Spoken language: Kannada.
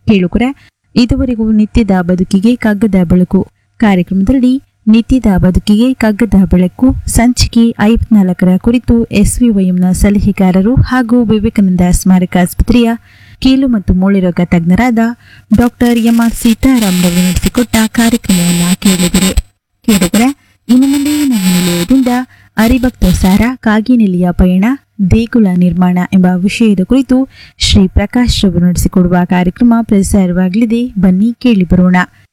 ಕೇಳುಗರೆ ಇದುವರೆಗೂ ನಿತ್ಯದ ಬದುಕಿಗೆ ಕಗ್ಗದ ಬೆಳಕು ಕಾರ್ಯಕ್ರಮದಲ್ಲಿ ನಿತ್ಯದ ಬದುಕಿಗೆ ಕಗ್ಗದ ಬೆಳಕು ಸಂಚಿಕೆ ಐವತ್ನಾಲ್ಕರ ಕುರಿತು ಎಸ್ವಿವೈಎಂನ ಸಲಹೆಗಾರರು ಹಾಗೂ ವಿವೇಕಾನಂದ ಸ್ಮಾರಕ ಆಸ್ಪತ್ರೆಯ ಕೀಲು ಮತ್ತು ಮೂಳೆರೋಗ ತಜ್ಞರಾದ ಡಾಕ್ಟರ್ ಎಂಆರ್ ಸೀತಾರಾಮ್ ರವರು ನಡೆಸಿಕೊಟ್ಟ ಕಾರ್ಯಕ್ರಮವನ್ನು ಕೇಳಿದರೆ ಕೇಳಿದರೆ ಇನ್ನು ಮುಂದೆ ನಮ್ಮ ನಿಲಯದಿಂದ ಹರಿಭಕ್ತ ಸಾರ ಕಾಗಿನೆಲೆಯ ಪಯಣ ದೇಗುಲ ನಿರ್ಮಾಣ ಎಂಬ ವಿಷಯದ ಕುರಿತು ಶ್ರೀ ಪ್ರಕಾಶ್ ರವರು ನಡೆಸಿಕೊಡುವ ಕಾರ್ಯಕ್ರಮ ಪ್ರಸಾರವಾಗಲಿದೆ ಬನ್ನಿ ಕೇಳಿ ಬರೋಣ